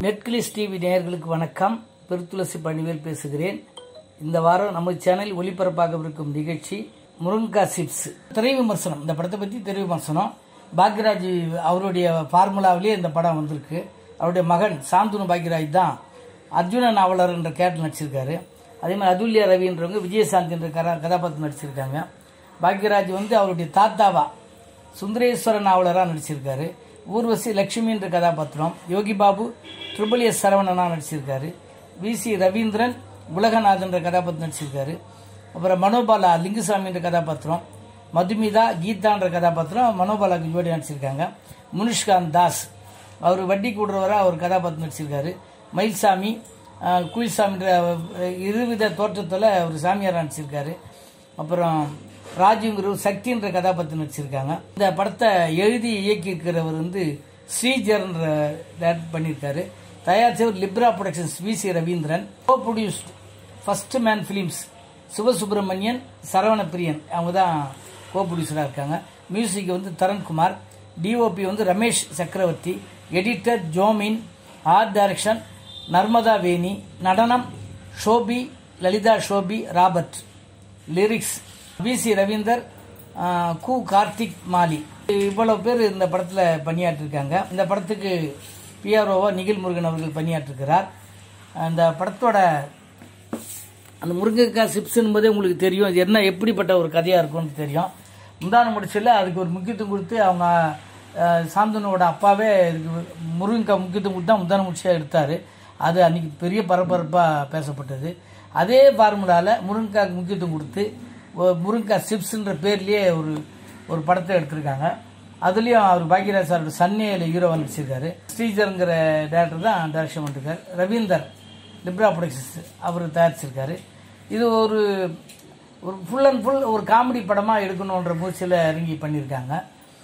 நெட்கிளிஸ் TV நேயர்களுக்கு வணக்கம் பெருத்துளசி பணிவேல் பேசுகிறேன் இந்த வாரம் நம்ம சேனல் ஒளிபரப்பாகவிருக்கும் நிகழ்ச்சி முருங்கா சிப்ஸ் திரை விமர்சனம் இந்த படத்தை பற்றி திரை விமர்சனம் பாக்யராஜ் அவருடைய ஃபார்முலாவிலேயே இந்த படம் வந்திருக்கு அவருடைய மகன் சாந்துனு பாக்யராஜ் தான் அர்ஜுன நாவலர் என்ற கேரக்டர் நடிச்சிருக்காரு அதே மாதிரி அதுல்யா ரவின்றவங்க விஜயசாந்தி என்ற கரா கதாபாத்திரம் நடிச்சிருக்காங்க பாக்யராஜ் வந்து அவருடைய தாத்தாவா சுந்தரேஸ்வர நாவலராக நடிச்சிருக்காரு ஊர்வசி லட்சுமி என்ற கதாபாத்திரம் யோகி பாபு ட்ரிபிள் எஸ் சரவணனா நடிச்சிருக்காரு வி சி ரவீந்திரன் உலகநாதன் என்ற கதாபாத்திரம் நடிச்சிருக்காரு அப்புறம் மனோபாலா லிங்குசாமி என்ற கதாபாத்திரம் மதுமிதா கீதான்ற கதாபாத்திரம் மனோபாலாக்கு ஜோடி நடிச்சிருக்காங்க முனிஷ்காந்த் தாஸ் அவர் வட்டி கூடுறவராக அவர் கதாபாத்திரம் நடிச்சிருக்காரு மயில்சாமி அஹ், குயில்சாமின்ற அஹ், இருவித தோற்றத்தில் ஒரு சாமியார் நடிச்சிருக்காரு அப்புறம் ராஜுங்கிற சக்தின்ற கதாபாத்திரம் நடிச்சிருக்காங்க இந்த படத்தை எழுதி இயக்கியிருக்கிறவர் வந்து ஸ்ரீஜர்ன்ற டேரக்ட் பண்ணியிருக்காரு தயாரிச்சவர் Libra productions V C Ravindran co produced first man films Sivasubramanian Saravanapriyan அவங்க தான் கோ ப்ரொடியூசராக இருக்காங்க மியூசிக் வந்து தரண்குமார் டிஓபி வந்து Ramesh Chakravarthy editor Jomin art direction Narmada Veni நடனம் Shobi Lalitha Shobi Robert lyrics V C Ravinder ஆ, கு கார்த்திக் மாலி இவ்வளவு பேர் இந்த படத்தில் பணியாற்றிருக்காங்க இந்த படத்துக்கு பிஆர்ஓவா நிகில் முருகன் அவர்கள் பணியாற்றிருக்கிறார் அந்த படத்தோட அந்த முருங்கைக்காய் சிப்ஸ் என்பதே உங்களுக்கு தெரியும் இது என்ன எப்படிப்பட்ட ஒரு கதையாக இருக்கும்னு தெரியும் முந்தான முடிச்சில் அதுக்கு ஒரு முக்கியத்துவம் கொடுத்து அவங்க அஹ், சாந்தனோட அப்பாவே இதுக்கு முருங்கைக்காய் முக்கியத்துவம் கொடுத்து தான் முந்தான முடிச்சியாக எடுத்தார் அது அன்னைக்கு பெரிய பரபரப்பாக பேசப்பட்டது அதே ஃபார்முலாவில் முருங்கைக்காய்க்கு முக்கியத்துவம் கொடுத்து ஒ- முருங்கைக்காய் சிப்ஸ்ன்ற பேர்லேயே ஒரு ஒரு படத்தை எடுத்திருக்காங்க அதுலேயும் அவர் பாக்யராஜ் சாரோட சன்னியில் ஹீரோ நடிச்சிருக்காரு ஸ்ரீஜருங்கிற டேரக்டர் தான் டைரக்ஷன் பண்ணிருக்காரு ரவீந்தர் லிப்ரா ப்ரொடக்ஷன்ஸ் அவர் தயாரிச்சிருக்காரு இது ஒரு ஒரு ஃபுல் அண்ட் ஃபுல் ஒரு காமெடி படமாக எடுக்கணுன்ற முயற்சியில் இறங்கி பண்ணியிருக்காங்க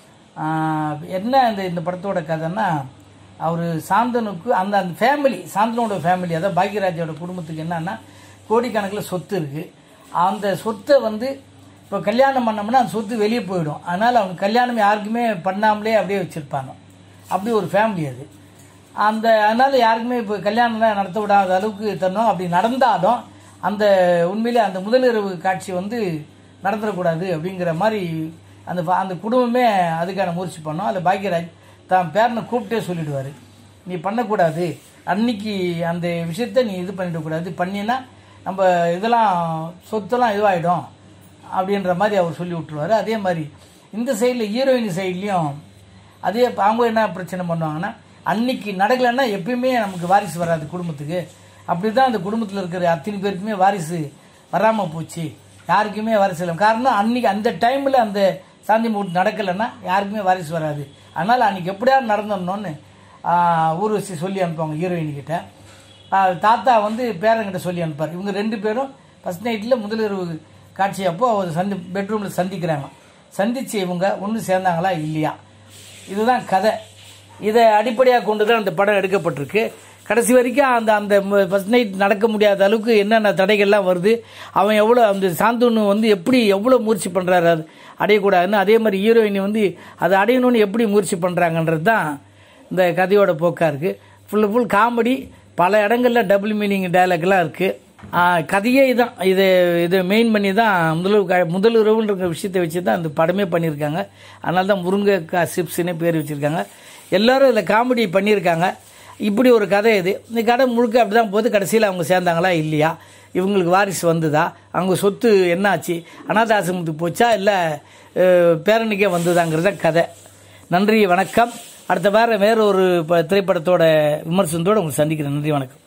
ஆஹ் என்ன இந்த இந்த படத்தோட கதைன்னா அவர் சாந்தனுக்கு அந்த அந்த ஃபேமிலி சாந்தனோட ஃபேமிலி அதாவது பாக்யராஜோட குடும்பத்துக்கு என்னன்னா கோடிக்கணக்கில் சொத்து இருக்குது அந்த சொத்தை வந்து இப்போ கல்யாணம் பண்ணோம்னா அந்த சொத்து வெளியே போயிடும் அதனால் அவங்க கல்யாணம் யாருக்குமே பண்ணாமலே அப்படியே வச்சுருப்பாங்க அப்படி ஒரு ஃபேமிலி அது அந்த அதனால யாருக்குமே இப்போ கல்யாணம்லாம் நடத்த விடாத அளவுக்கு தரணும் அப்படி நடந்தாலும் அந்த உண்மையிலே அந்த முதலிரவு காட்சி வந்து நடந்துடக்கூடாது அப்படிங்கிற மாதிரி அந்த ஃபா- அந்த குடும்பமே அதுக்கான முயற்சி பண்ணோம் அதில் பாக்யராஜ் தான் பேரனை கூப்பிட்டே சொல்லிடுவார் நீ பண்ணக்கூடாது அன்னைக்கு அந்த விஷயத்த நீ இது பண்ணிடக்கூடாது பண்ணினா நம்ம இதெல்லாம் சொத்தெல்லாம் இதுவாகிடும் அப்படின்ற மாதிரி அவர் சொல்லி விட்டுருவாரு அதே மாதிரி இந்த சைடில் ஹீரோயின் சைட்லேயும் அதே இப்ப அவங்க என்ன பிரச்சனை பண்ணுவாங்கன்னா அன்னைக்கு நடக்கலைன்னா எப்பயுமே நமக்கு வாரிசு வராது குடும்பத்துக்கு அப்படி தான் அந்த குடும்பத்தில் இருக்கிற அத்தனை பேருக்குமே வாரிசு வராமல் போச்சு யாருக்குமே வாரிசு இல்லை காரணம் அன்னைக்கு அந்த டைமில் அந்த சாந்தி மூட்டு நடக்கலைன்னா யாருக்குமே வாரிசு வராது அதனால் அன்னைக்கு எப்படியாவது நடந்துடணும்னு ஆஹ், ஊர்வசி சொல்லி அனுப்புவாங்க ஹீரோயின் கிட்ட ஆஹ், தாத்தா வந்து பேரங்கிட்ட சொல்லி அனுப்பார் இவங்க ரெண்டு பேரும் ஃபர்ஸ்ட் நைட்டில் முதலிரவு காட்சி அப்போ அவர் சந்தி பெட்ரூமில் சந்திக்கிறாங்க சந்திச்சு இவங்க ஒன்று சேர்ந்தாங்களா இல்லையா இதுதான் கதை இதை அடிப்படையாக கொண்டு தான் அந்த படம் எடுக்கப்பட்டிருக்கு கடைசி வரைக்கும் அந்த அந்த ஃபர்ஸ்ட் நைட் நடக்க முடியாத அளவுக்கு என்னென்ன தடைகள்லாம் வருது அவன் எவ்வளோ அந்த சாந்தனு வந்து எப்படி எவ்வளோ முயற்சி பண்ணுறாரு அது அடையக்கூடாதுன்னு அதே மாதிரி ஹீரோயின் வந்து அதை அடையணும்னு எப்படி முயற்சி பண்ணுறாங்கன்றது தான் இந்த கதையோட போக்காக இருக்குது ஃபுல் ஃபுல் காமெடி பல இடங்களில் டபுள் மீனிங் டயலாக்லாம் இருக்குது கதையே இதான் இது இது மெயின் பண்ணி தான் முதல் முதல் உறவுன்ற விஷயத்தை வச்சு தான் இந்த படமே பண்ணியிருக்காங்க அதனால தான் முருங்கைக்காய் சிப்ஸ்னே பேர் வச்சுருக்காங்க எல்லாரும் இதில் காமெடி பண்ணியிருக்காங்க இப்படி ஒரு கதை இது இந்த கதை முழுக்க அப்படி தான் போது கடைசியில் அவங்க சேர்ந்தாங்களா இல்லையா இவங்களுக்கு வாரிசு வந்ததா அவங்க சொத்து என்னாச்சு அனாத ஆசிரமத்துக்கு போச்சா இல்லை பேரனுக்கே வந்ததாங்கிறத கதை நன்றி வணக்கம் அடுத்த வாரம் வேற ஒரு ப- திரைப்படத்தோட விமர்சனத்தோடு உங்களை சந்திக்கிறேன் நன்றி வணக்கம்